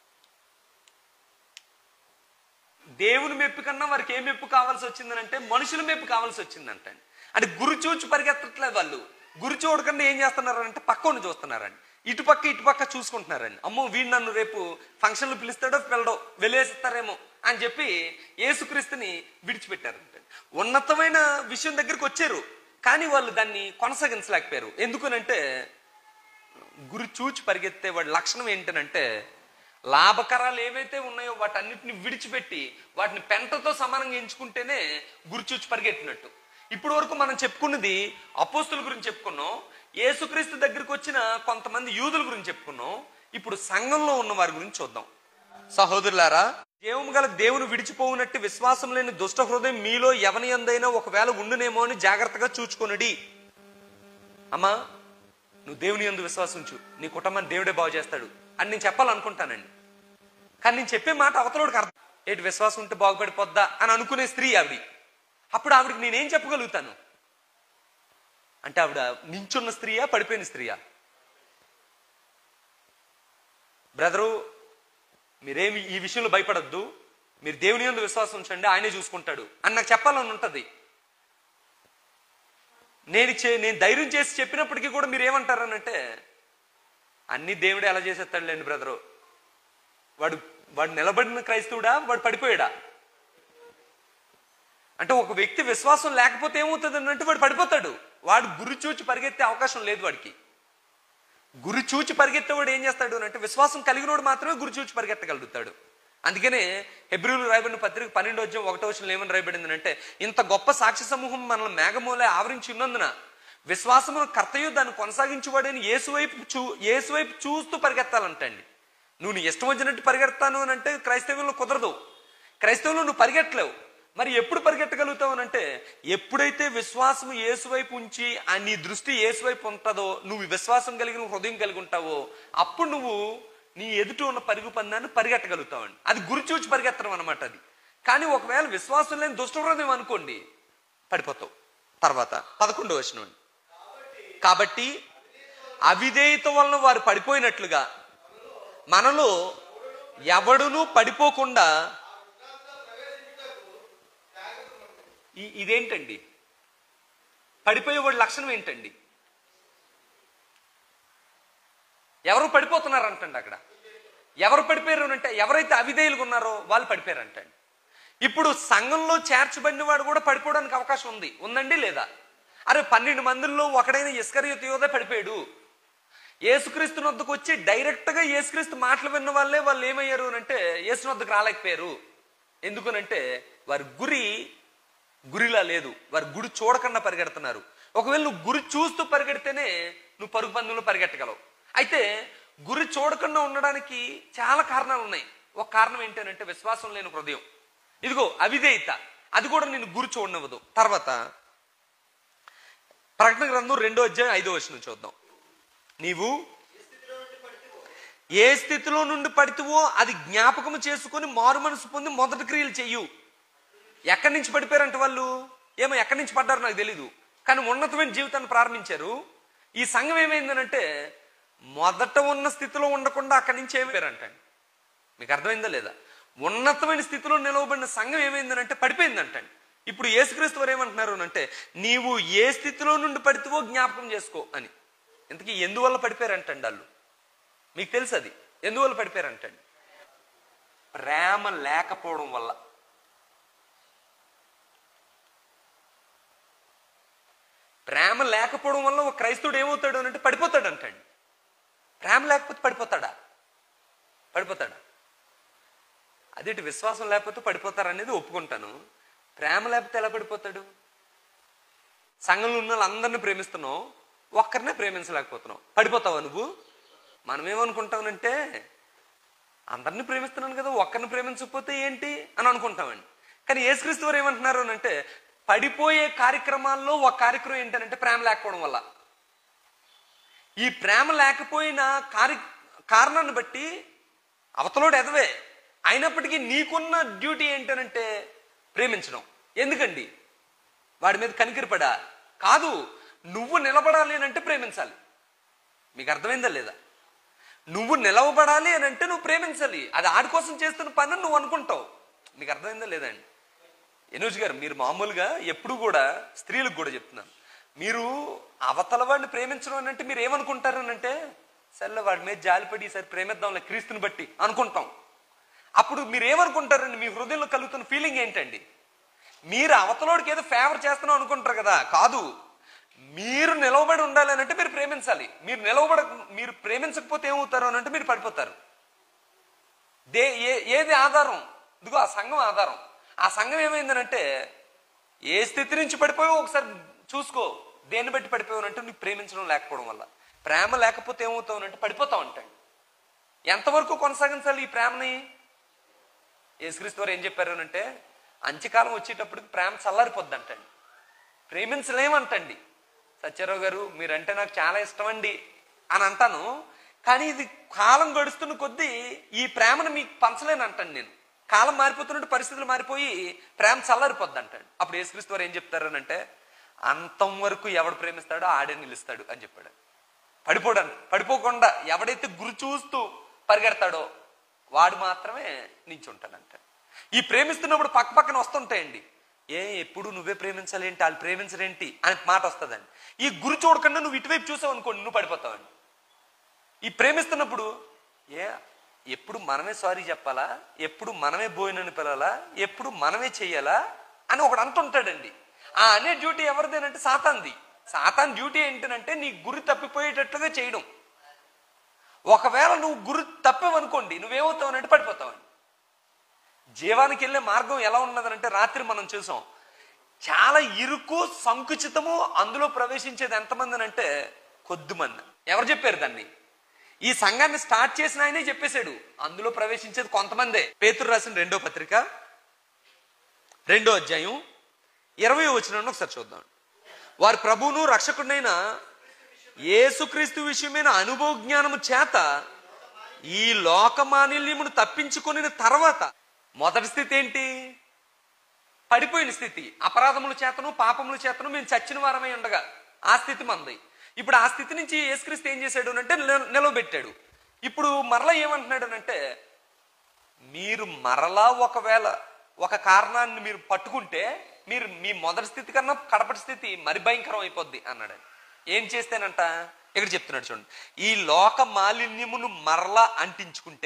దేవుని మెప్పు కన్నా వారికి ఏ మెప్పు కావాల్సి వచ్చిందనంటే మనుషుల మెప్పు కావాల్సి వచ్చిందంట అంటే గురి చూచి పరిగెత్తట్లేదు వాళ్ళు గురి చూడకుండా ఏం చేస్తున్నారంటే పక్కని చూస్తున్నారండి ఇటు పక్క ఇటు పక్క చూసుకుంటున్నారండి అమ్మో వీడు నన్ను రేపు ఫంక్షన్లు పిలుస్తాడో పిల్లడో వెళ్ళేస్తారేమో అని చెప్పి యేసుక్రీస్తుని విడిచిపెట్టారంట ఉన్నతమైన విషయం దగ్గరికి వచ్చారు కానీ వాళ్ళు దాన్ని కొనసాగించలేకపోయారు ఎందుకనంటే గురి చూచి పరిగెత్తే వాడి లక్షణం ఏంటనంటే లాభకరాలు ఏవైతే ఉన్నాయో వాటన్నిటిని విడిచిపెట్టి వాటిని పెంటతో సమానంగా ఎంచుకుంటేనే గురి చూచి పరిగెట్టినట్టు ఇప్పుడు వరకు మనం చెప్పుకున్నది అపోస్తుల గురించి చెప్పుకున్నాం యేసుక్రీస్తు దగ్గరికి వచ్చిన కొంతమంది యూదుల గురించి చెప్పుకున్నాం ఇప్పుడు సంఘంలో ఉన్న వారి గురించి చూద్దాం సహోదరులారా జీవము గల దేవుని విడిచిపోవునట్టు విశ్వాసం లేని దుష్ట హృదయం మీలో ఎవని ఎందైనా ఒకవేళ ఉండునేమో అని జాగ్రత్తగా చూచుకొనుడి అమ్మా నువ్వు దేవుని యందు విశ్వాసం ఉంచు నీ కుటుంబాన్ని దేవుడే బాగు చేస్తాడు అని నేను చెప్పాలనుకుంటానండి కానీ నేను చెప్పే మాట అవతలోడికి అర్థం ఏంటి విశ్వాసం ఉంటే బాగుపడిపోద్దా అని అనుకునే స్త్రీ ఆవిడ అప్పుడు ఆవిడకి నేనేం చెప్పగలుగుతాను అంటే ఆవిడ నించున్న స్త్రీయా పడిపోయిన స్త్రీయా బ్రదరు మీరేమి ఈ విషయంలో భయపడద్దు మీరు దేవుని యందు విశ్వాసం ఉంచండి ఆయనే చూసుకుంటాడు అని నాకు చెప్పాలని ఉంటుంది నేను చే నేను ధైర్యం చేసి చెప్పినప్పటికీ కూడా మీరు ఏమంటారనంటే అన్ని దేవుడే ఎలా చేసేస్తాడులేండి బ్రదరు వాడు వాడు నిలబడిన క్రైస్తవుడా వాడు పడిపోయాడా అంటే ఒక వ్యక్తి విశ్వాసం లేకపోతే ఏమవుతుంది అంటే వాడు పడిపోతాడు వాడు గురి చూచి పరిగెత్తే అవకాశం లేదు వాడికి గురి చూచి పరిగెత్తేవాడు ఏం చేస్తాడు అని అంటే విశ్వాసం కలిగినోడు మాత్రమే గురి చూచి పరిగెత్తగలుగుతాడు అందుకనే హెబ్రిలు రాయబడిన పత్రిక పన్నెండో వచ్చం ఒకటో వచ్చిన ఏమని రాయబడింది అంటే ఇంత గొప్ప సాక్షి సమూహం మనల్ని మేఘమూలే ఆవరించి ఉన్నందున విశ్వాసమును కర్తయు దాన్ని కొనసాగించువాడని ఏసువైపు చూ ఏసువైపు చూస్తూ పరిగెత్తాలంటండి నువ్వు నీ ఇష్టం వచ్చినట్టు పరిగెడతాను అని అంటే క్రైస్తవ్యంలో కుదరదు క్రైస్తవంలో నువ్వు పరిగెట్టలేవు మరి ఎప్పుడు పరిగెట్టగలుగుతావు అని అంటే ఎప్పుడైతే విశ్వాసం ఏసువైపు ఉంచి ఆ నీ దృష్టి ఏసువైపు ఉంటుందో నువ్వు విశ్వాసం కలిగిన హృదయం కలిగి ఉంటావో అప్పుడు నువ్వు నీ ఎదుట ఉన్న పరుగు పందాన్ని పరిగెట్టగలుగుతావండి అది గురి చూచి పరిగెత్తడం అనమాట అది కానీ ఒకవేళ విశ్వాసం లేని దుష్ట హృదయం అనుకోండి పడిపోతావు తర్వాత పదకొండవ వచనం కాబట్టి అవిధేయత వలన వారు పడిపోయినట్లుగా మనలో ఎవడునూ పడిపోకుండా ఈ- ఇదేంటండి పడిపోయేవాడి లక్షణం ఏంటండి ఎవరు పడిపోతున్నారంటండి అక్కడ ఎవరు పడిపోయారు అంటే ఎవరైతే అవిధేయులుగా ఉన్నారో వాళ్ళు పడిపోయారంటండి ఇప్పుడు సంఘంలో చేర్చబడిన వాడు కూడా పడిపోవడానికి అవకాశం ఉంది ఉందండి లేదా అరే పన్నెండు మందిలో ఒకడైన ఇస్కరియోతు యోధ పడిపోయాడు యేసుక్రీస్తు వద్దకు వచ్చి డైరెక్ట్గా యేసుక్రీస్తు మాటలు విన్న వాళ్ళే వాళ్ళు ఏమయ్యారు అని అంటే యేసు వద్దకు రాలేకపోయారు ఎందుకనంటే వారి గురి గురిలా లేదు వారి గురి చూడకుండా పరిగెడుతున్నారు ఒకవేళ నువ్వు గురి చూస్తూ పరిగెడితేనే నువ్వు పరుగు పందెంలో పరిగెట్టగలవు అయితే గురి చూడకుండా ఉండడానికి చాలా కారణాలు ఉన్నాయి ఒక కారణం ఏంటంటే విశ్వాసం లేని హృదయం ఇదిగో అవిధేయత అది కూడా నేను గురి చూడనివ్వదు తర్వాత ప్రకటన గ్రంథం రెండో అధ్యాయం ఐదో వచ్చిన చూద్దాం నీవు ఏ స్థితిలో నుండి పడితివో అది జ్ఞాపకం చేసుకొని మారు మనసు పొంది మొదటి క్రియలు చెయ్యు ఎక్కడి నుంచి పడిపోయారంట వాళ్ళు ఏమో ఎక్కడి నుంచి పడ్డారో నాకు తెలీదు కానీ ఉన్నతమైన జీవితాన్ని ప్రారంభించారు ఈ సంఘం ఏమైందనంటే మొదట ఉన్న స్థితిలో ఉండకుండా అక్కడి నుంచి ఏమైపోయారంటండి మీకు అర్థమైందా లేదా ఉన్నతమైన స్థితిలో నిలవబడిన సంఘం ఏమైందనంటే పడిపోయిందంటండి ఇప్పుడు యేసుక్రీస్తు వారు ఏమంటున్నారు అంటే నీవు ఏ స్థితిలో నుండి పడితేవో జ్ఞాపకం చేసుకో అని ఇంతకీ ఎందువల్ల పడిపోయారంటండి వాళ్ళు మీకు తెలుసు అది ఎందువల్ల పడిపోయారంటండి ప్రేమ లేకపోవడం వల్ల ప్రేమ లేకపోవడం వల్ల ఒక క్రైస్తవుడు ఏమవుతాడు అని అంటే పడిపోతాడు అంటండి ప్రేమ లేకపోతే పడిపోతాడా పడిపోతాడా అదేంటి విశ్వాసం లేకపోతే పడిపోతారనేది ఒప్పుకుంటాను ప్రేమ లేకపోతే ఎలా పడిపోతాడు సంఘంలో ఉన్న వాళ్ళందరినీ ప్రేమిస్తున్నావు ఒక్కరినే ప్రేమించలేకపోతున్నావు పడిపోతావా నువ్వు మనం ఏమనుకుంటామనంటే అందరిని ప్రేమిస్తున్నాను కదా ఒక్కరిని ప్రేమించకపోతే ఏంటి అని అనుకుంటామండి కానీ యేసుక్రీస్తు వారు ఏమంటున్నారు అని అంటే పడిపోయే కార్యక్రమాల్లో ఒక కార్యక్రమం ఏంటంటే ప్రేమ లేకపోవడం వల్ల ఈ ప్రేమ లేకపోయిన కార్య కారణాన్ని బట్టి అవతలోడు ఎదవే అయినప్పటికీ నీకున్న డ్యూటీ ఏంటనంటే ప్రేమించడం ఎందుకండి వాడి మీద కనికిరిపడా కాదు నువ్వు నిలబడాలి అని అంటే ప్రేమించాలి మీకు అర్థమైందా లేదా నువ్వు నిలవబడాలి అని అంటే నువ్వు ప్రేమించాలి అది ఆడి కోసం చేస్తున్న పని నువ్వు అనుకుంటావు మీకు అర్థమైందా లేదండి ఎనోజ్ గారు మీరు మామూలుగా ఎప్పుడు కూడా స్త్రీలకు కూడా చెప్తున్నాను మీరు అవతల వాడిని ప్రేమించడం అని అంటే మీరు ఏమనుకుంటారు అని అంటే సర్లే వాడి మీద జాలిపడి సరే ప్రేమిద్దాంలే క్రీస్తుని బట్టి అనుకుంటాం అప్పుడు మీరు ఏమనుకుంటారండి మీ హృదయంలో కలుగుతున్న ఫీలింగ్ ఏంటండి మీరు అవతలోడికి ఏదో ఫేవర్ చేస్తున్నాం అనుకుంటారు కదా కాదు మీరు నిలవబడి ఉండాలి అని అంటే మీరు ప్రేమించాలి మీరు నిలవబడ మీరు ప్రేమించకపోతే ఏమవుతారు అని అంటే మీరు పడిపోతారు దే ఏ ఏది ఆధారం ఇదిగో ఆ సంఘం ఆధారం ఆ సంఘం ఏమైందనంటే ఏ స్థితి నుంచి పడిపోయావో ఒకసారి చూసుకో దేన్ని బట్టి పడిపోయావు నీకు ప్రేమించడం లేకపోవడం వల్ల ప్రేమ లేకపోతే ఏమవుతావు అంటే పడిపోతావు అంటాడు ఎంతవరకు కొనసాగించాలి ఈ ప్రేమని యేసుక్రీస్తు వారు ఏం చెప్పారు అంటే అంత్యకాలం వచ్చేటప్పటికి ప్రేమ చల్లారిపోద్ది అంటండి ప్రేమించలేమంటండి సత్యరావు గారు మీరంటే నాకు చాలా ఇష్టం అండి అని అంటాను కానీ ఇది కాలం గడుస్తున్న కొద్దీ ఈ ప్రేమను మీకు పంచలేను అంటాను నేను కాలం మారిపోతున్నట్టు పరిస్థితులు మారిపోయి ప్రేమ చల్లారిపోద్ది అంటాడు అప్పుడు యేసుక్రీస్తు వారు ఏం చెప్తారు అని అంటే అంతం వరకు ఎవడు ప్రేమిస్తాడో ఆడే నిలుస్తాడు అని చెప్పాడు పడిపోడాను పడిపోకుండా ఎవడైతే గురి చూస్తూ పరిగెడతాడో వాడు మాత్రమే నించుంటాడంట ఈ ప్రేమిస్తున్నప్పుడు పక్క పక్కన వస్తుంటాయండి ఏ ఎప్పుడు నువ్వే ప్రేమించాలేంటి వాళ్ళు ప్రేమించరేంటి అని మాట వస్తుందండి ఈ గురి చూడకుండా నువ్వు ఇటువైపు చూసావు అనుకోండి నువ్వు పడిపోతావండి ఈ ప్రేమిస్తున్నప్పుడు ఏ ఎప్పుడు మనమే సారీ చెప్పాలా ఎప్పుడు మనమే బోయినని పిలాలా ఎప్పుడు మనమే చెయ్యాలా అని ఒకడు అంటుంటాడండి ఆ అనే డ్యూటీ ఎవరిదేనంటే సాతాంది సాతాన్ డ్యూటీ ఏంటంటే నీ గురి తప్పిపోయేటట్లుగా చేయడం ఒకవేళ నువ్వు గురి తప్పేవనుకోండి నువ్వేమవుతావనంటే పడిపోతావని జీవానికి వెళ్ళే మార్గం ఎలా ఉన్నదనంటే రాత్రి మనం చూసాం చాలా ఇరుకు సంకుచితము అందులో ప్రవేశించేది ఎంతమంది అంటే కొద్దిమంది ఎవరు చెప్పారు దాన్ని ఈ సంఘాన్ని స్టార్ట్ చేసిన ఆయనే చెప్పేశాడు అందులో ప్రవేశించేది కొంతమందే పేతురు రాసిన రెండో పత్రిక రెండో అధ్యాయం ఇరవై వచ్చిన ఒకసారి చూద్దాం వారి ప్రభువును రక్షకుడైన యేసుక్రీస్తు విషయమైన అనుభవ జ్ఞానము చేత ఈ లోకమానిల్యమును తప్పించుకొని తర్వాత మొదటి స్థితి ఏంటి పడిపోయిన స్థితి అపరాధముల చేతను పాపముల చేతను మేము చచ్చిన వారమై ఉండగా ఆ స్థితి మంది ఇప్పుడు ఆ స్థితి నుంచి యేసుక్రీస్తు ఏం చేశాడు అంటే నిల- నిలవబెట్టాడు ఇప్పుడు మరలా ఏమంటున్నాడు అంటే మీరు మరలా ఒకవేళ ఒక కారణాన్ని మీరు పట్టుకుంటే మీరు మీ మొదటి స్థితి కన్నా కడపటి స్థితి మరి భయంకరం అయిపోద్ది అన్నాడు ఏం చేస్తేనంట ఇక్కడ చెప్తున్నాడు చూడండి ఈ లోక మాలిన్యమును మరలా అంటించుకుంటే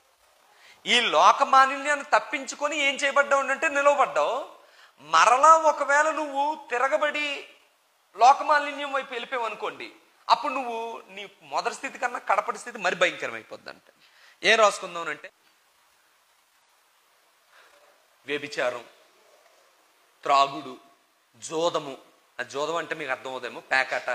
ఈ లోక మాలిన్యాన్ని తప్పించుకొని ఏం చేయబడ్డావు అంటే నిలవబడ్డావు మరలా ఒకవేళ నువ్వు తిరగబడి లోకమాలిన్యం వైపు వెళ్ళిపోయావు అనుకోండి అప్పుడు నువ్వు నీ మొదటి స్థితి కన్నా కడపటి స్థితి మరి భయంకరమైపోద్ది అంటే ఏం రాసుకుందాం అంటే వ్యభిచారం త్రాగుడు జోదము ఆ జోదం అంటే మీకు అర్థమవుదేమో ప్యాకట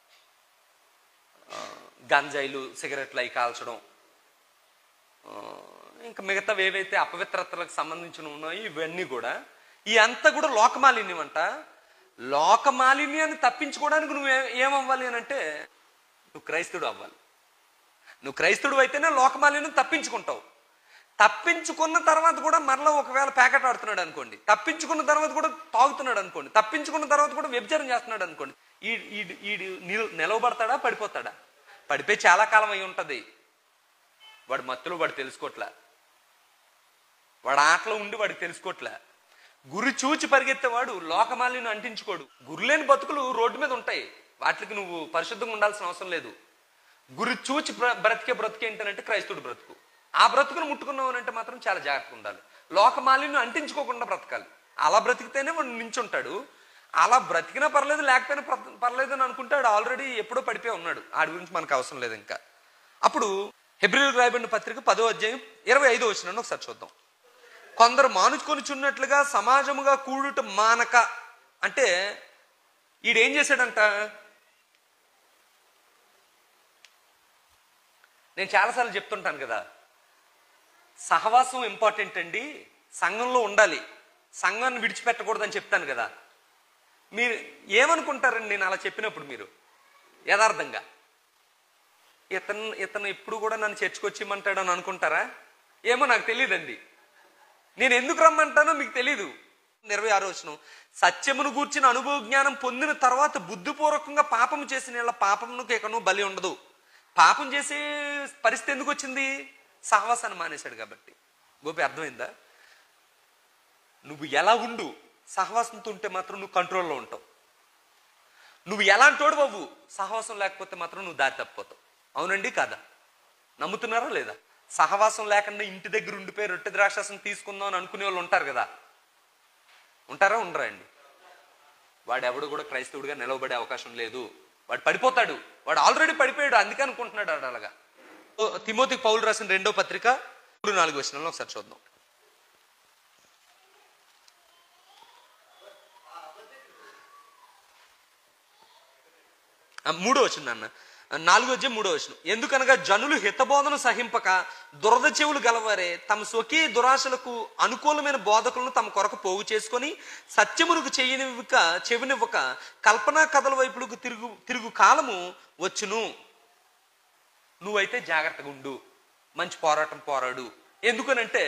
ఆ, గంజాయిలు సిగరెట్లు అవి కాల్చడం ఆ, ఇంకా మిగతావి ఏవైతే అపవిత్రతలకు సంబంధించిన ఉన్నాయో ఇవన్నీ కూడా ఈ అంతా కూడా లోకమాలిన్యం అంట లోకమాలిన్యాన్ని తప్పించుకోవడానికి నువ్వు ఏ- ఏమవ్వాలి అని అంటే నువ్వు క్రైస్తవుడు అవ్వాలి నువ్వు క్రైస్తవుడు అయితేనే లోకమాలిన్యం తప్పించుకుంటావు తప్పించుకున్న తర్వాత కూడా మరలా ఒకవేళ ప్యాకెట్ ఆడుతున్నాడు అనుకోండి తప్పించుకున్న తర్వాత కూడా తాగుతున్నాడు అనుకోండి తప్పించుకున్న తర్వాత కూడా వ్యభిచారం చేస్తున్నాడు అనుకోండి ఈ ఈ- ఈ నిల్- నిలవబడతాడా పడిపోతాడా పడిపోయి చాలా కాలం అయి ఉంటది వాడు మత్తులో వాడు తెలుసుకోవట్లే వాడు ఆటలో ఉండి వాడికి తెలుసుకోవట్లే గురి చూచి పరిగెత్తేవాడు లోకమాలిని అంటించుకోడు గురులేని బతుకులు రోడ్డు మీద ఉంటాయి వాటికి నువ్వు పరిశుద్ధంగా ఉండాల్సిన అవసరం లేదు గురి చూచి బ్ర- బ్రతికే బ్రతుకు ఏంటంటే క్రైస్తవుడు బ్రతుకు ఆ బ్రతుకును ముట్టుకున్నావు అంటే మాత్రం చాలా జాగ్రత్తగా ఉండాలి లోకమాలిని అంటించుకోకుండా బ్రతకాలి అలా బ్రతికితేనే వాడు నించుంటాడు అలా బ్రతికినా పర్లేదు లేకపోయినా పర్- పర్లేదు అని అనుకుంటాడు ఆల్రెడీ ఎప్పుడో పడిపోయి ఉన్నాడు ఆడి గురించి మనకు అవసరం లేదు ఇంకా అప్పుడు హెబ్రిల్ రాయబడిన పత్రిక పదో అధ్యాయం ఇరవై ఐదో వచ్చిన ఒకసారి చూద్దాం కొందరు మానుకొని చున్నట్లుగా సమాజముగా కూడుట మానక అంటే ఈడేం చేశాడంట నేను చాలాసార్లు చెప్తుంటాను కదా సహవాసం ఇంపార్టెంట్ అండి సంఘంలో ఉండాలి సంఘాన్ని విడిచిపెట్టకూడదని చెప్తాను కదా మీరు ఏమనుకుంటారండి నేను అలా చెప్పినప్పుడు మీరు యథార్థంగా ఇతను ఇతను ఎప్పుడు కూడా నన్ను చర్చకొచ్చిమంటాడు అని అనుకుంటారా ఏమో నాకు తెలియదండి నేను ఎందుకు రమ్మంటానో మీకు తెలీదు ఇరవై ఆరో వచ్చిన సత్యమును గూర్చిన అనుభవ జ్ఞానం పొందిన తర్వాత బుద్ధిపూర్వకంగా పాపం చేసిన వాళ్ళ పాపమునకు ఇకను బలి ఉండదు పాపం చేసే పరిస్థితి ఎందుకు వచ్చింది సహవాసాన్ని మానేశాడు కాబట్టి గోపి అర్థమైందా నువ్వు ఎలా ఉండు సహవాసంతో ఉంటే మాత్రం నువ్వు కంట్రోల్లో ఉంటావు నువ్వు ఎలాంటోడు బాబు సహవాసం లేకపోతే మాత్రం నువ్వు దారి తప్పిపోతావు అవునండి కాదా నమ్ముతున్నారా లేదా సహవాసం లేకుండా ఇంటి దగ్గర ఉండిపోయి రొట్టె ద్రాక్షాసం తీసుకుందాం అని అనుకునే వాళ్ళు ఉంటారు కదా ఉంటారా ఉండరా అండి వాడు ఎవడు కూడా క్రైస్తవుడిగా నిలవబడే అవకాశం లేదు వాడు పడిపోతాడు వాడు ఆల్రెడీ పడిపోయాడు అందుకే అనుకుంటున్నాడు వాడు అలాగా ఓ, తిమోతికి పౌలు రాసిన రెండో పత్రిక మూడు నాలుగు వచనంలో ఒకసారి చూద్దాం ఆ, మూడో వచ్చిన నాన్న ఆ, నాలుగో వచ్చే మూడో వచ్చిన ఎందుకనగా జనులు హితబోధను సహింపక దురద చెవులు గలవారే తమ స్వకీయ దురాశలకు అనుకూలమైన బోధకులను తమ కొరకు పోగు చేసుకొని సత్యమునకు చెయ్యనివ్వక చెవినివ్వక కల్పనా కథల వైపులకు తిరుగు తిరుగు కాలము వచ్చును నువ్వైతే జాగ్రత్తగా ఉండు మంచి పోరాటం పోరాడు ఎందుకనంటే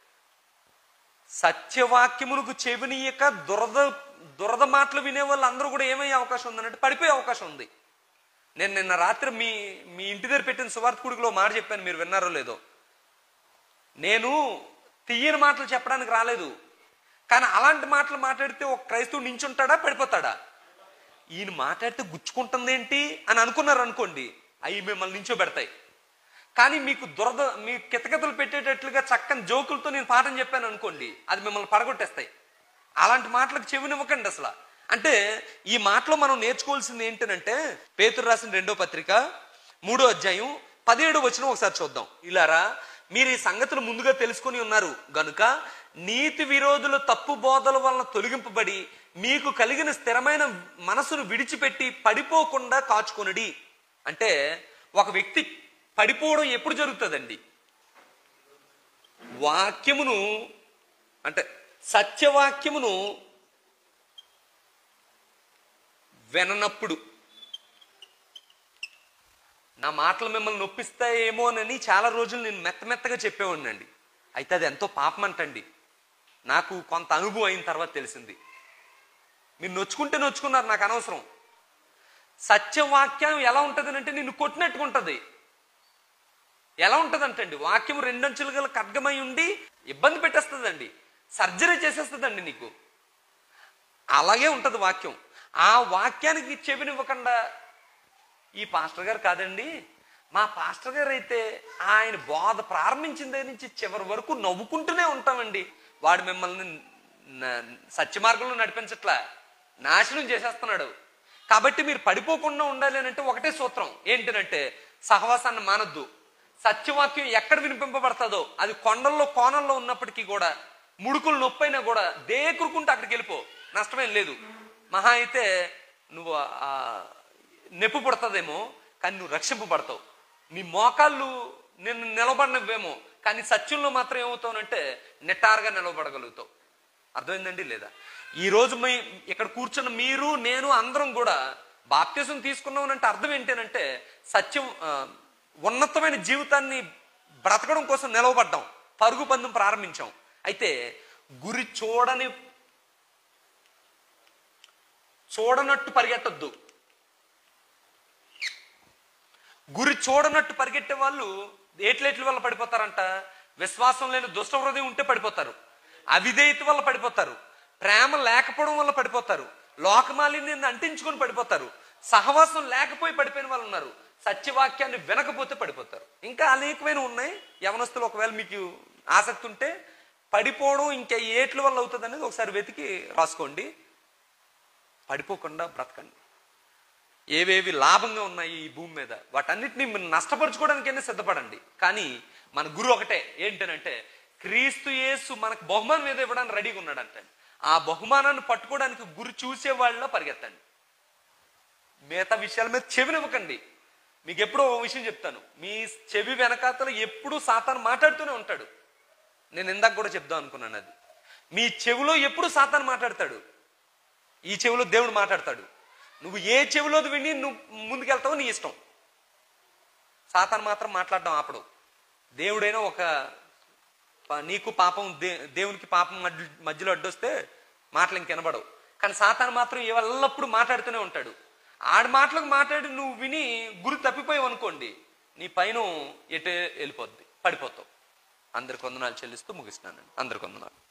సత్యవాక్యములకు చెవినీయక దురద దురద మాటలు వినే వాళ్ళు అందరూ కూడా ఏమయ్యే అవకాశం ఉందనంటే పడిపోయే అవకాశం ఉంది నేను నిన్న రాత్రి మీ మీ ఇంటి దగ్గర పెట్టిన సువార్త కుడికిలో మాట చెప్పాను మీరు విన్నారో లేదో నేను తీయని మాటలు చెప్పడానికి రాలేదు కానీ అలాంటి మాటలు మాట్లాడితే ఒక క్రైస్తవుడు నించుంటాడా పడిపోతాడా ఈయన మాట్లాడితే గుచ్చుకుంటుంది ఏంటి అని అనుకున్నారు అనుకోండి అవి మిమ్మల్ని నించోబెడతాయి కానీ మీకు దురద మీ కితకితలు పెట్టేటట్లుగా చక్కని జోకులతో నేను పాఠం చెప్పాను అనుకోండి అది మిమ్మల్ని పడగొట్టేస్తాయి అలాంటి మాటలకు చెవినివ్వకండి అసలు అంటే ఈ మాటలో మనం నేర్చుకోవాల్సింది ఏంటంటే పేతురు రాసిన రెండో పత్రిక మూడో అధ్యాయం పదిహేడు వచ్చిన ఒకసారి చూద్దాం ఇలారా మీరు ఈ సంగతులు ముందుగా తెలుసుకొని ఉన్నారు గనుక నీతి విరోధుల తప్పు బోధల వలన తొలగింపబడి మీకు కలిగిన స్థిరమైన మనసును విడిచిపెట్టి పడిపోకుండా కాచుకొనుడి అంటే ఒక వ్యక్తి పడిపోవడం ఎప్పుడు జరుగుతుందండి వాక్యమును అంటే సత్యవాక్యమును విననప్పుడు నా మాటలు మిమ్మల్ని నొప్పిస్తాయేమోనని చాలా రోజులు నేను మెత్త మెత్తగా చెప్పేవాడినండి అయితే అది ఎంతో పాపం అంటండి నాకు కొంత అనుభవం అయిన తర్వాత తెలిసింది మీరు నొచ్చుకుంటే నొచ్చుకున్నారు నాకు అనవసరం సత్యవాక్యం ఎలా ఉంటుంది అంటే నిన్ను కొట్టినట్టుగా ఉంటుంది ఎలా ఉంటుందంటండి వాక్యం రెండంచులు గల ఖడ్గమై ఉండి ఇబ్బంది పెట్టేస్తుందండి సర్జరీ చేసేస్తుందండి నీకు అలాగే ఉంటుంది వాక్యం ఆ వాక్యానికి చెవినివ్వకుండా ఈ పాస్టర్ గారు కాదండి మా పాస్టర్ గారు అయితే ఆయన బోధ ప్రారంభించిన దగ్గర నుంచి చివరి వరకు నవ్వుకుంటూనే ఉంటామండి వాడు మిమ్మల్ని న- సత్య మార్గంలో నడిపించట్లా నాశనం చేసేస్తున్నాడు కాబట్టి మీరు పడిపోకుండా ఉండాలి అని అంటే ఒకటే సూత్రం ఏంటంటే సహవాసాన్ని మానద్దు సత్యవాక్యం ఎక్కడ వినిపింపబడుతుందో అది కొండల్లో కోణంలో ఉన్నప్పటికీ కూడా ముడుకులు నొప్పైనా కూడా దేకురుకుంటే అక్కడికి వెళ్ళిపో నష్టమేం లేదు మహా అయితే నువ్వు ఆ నొప్పి పుడుతుందేమో కానీ నువ్వు రక్షింపబడతావు నీ మోకాళ్ళు నిన్ను నిలబడినవేమో కానీ సత్యంలో మాత్రం ఏమవుతావునంటే నిటారుగా నిలబడగలుగుతావు అర్థమైందండి లేదా ఈ రోజు మీ ఇక్కడ కూర్చున్న మీరు నేను అందరం కూడా బాప్తిజం తీసుకున్నాం అంటే అర్థం ఏంటంటే సత్యం ఆ, ఉన్నతమైన జీవితాన్ని బ్రతకడం కోసం నిలవబడ్డాం పరుగు పందెం ప్రారంభించాం అయితే గురి చూడని చూడనట్టు పరిగెట్టొద్దు గురి చూడనట్టు పరిగెట్టే వాళ్ళు ఏట్లేట్ల వల్ల పడిపోతారంట విశ్వాసం లేని దుష్ట హృదయం ఉంటే పడిపోతారు అవిధేయత వల్ల పడిపోతారు ప్రేమ లేకపోవడం వల్ల పడిపోతారు లోకమాలిన్యాన్ని అంటించుకొని పడిపోతారు సహవాసం లేకపోయి పడిపోయిన వాళ్ళు ఉన్నారు సత్యవాక్యాన్ని వినకపోతే పడిపోతారు ఇంకా అనేకమైన ఉన్నాయి యవనస్తులు ఒకవేళ మీకు ఆసక్తి ఉంటే పడిపోవడం ఇంకా ఏట్ల వల్ల అవుతుంది అనేది ఒకసారి వెతికి రాసుకోండి పడిపోకుండా బ్రతకండి ఏవేవి లాభంగా ఉన్నాయి ఈ భూమి మీద వాటన్నిటిని మీరు నష్టపరుచుకోవడానికైనా సిద్ధపడండి కానీ మన గురు ఒకటే ఏంటనంటే క్రీస్తు యేసు మనకు బహుమానం ఏదో ఇవ్వడానికి రెడీగా ఉన్నాడంటే ఆ బహుమానాన్ని పట్టుకోవడానికి గురి చూసే వాళ్ళ పరిగెత్తండి మిగతా విషయాల మీద చెవినివ్వకండి మీకు ఎప్పుడో ఒక విషయం చెప్తాను మీ చెవి వెనకాతల ఎప్పుడూ సాతాను మాట్లాడుతూనే ఉంటాడు నేను ఇందాక కూడా చెప్దాం అనుకున్నాను అది మీ చెవిలో ఎప్పుడు సాతాను మాట్లాడతాడు ఈ చెవిలో దేవుడు మాట్లాడతాడు నువ్వు ఏ చెవిలోది విని నువ్వు ముందుకెళ్తావో నీ ఇష్టం సాతాను మాత్రం మాట్లాడడం ఆపడు దేవుడైనా ఒక ప- నీకు పాపం దే దేవునికి పాపం మధ్య మధ్యలో అడ్డొస్తే మాటలు ఇంకెనబడవు కానీ సాతాను మాత్రం ఎల్లప్పుడూ మాట్లాడుతూనే ఉంటాడు ఆడి మాటలకు మాట్లాడి నువ్వు విని గురి తప్పిపోయావు అనుకోండి నీ పైన ఎటు వెళ్ళిపోద్ది పడిపోతావు అందరికి వందనాలు చెల్లిస్తూ ముగిస్తున్నాను అందరికి వందనాలు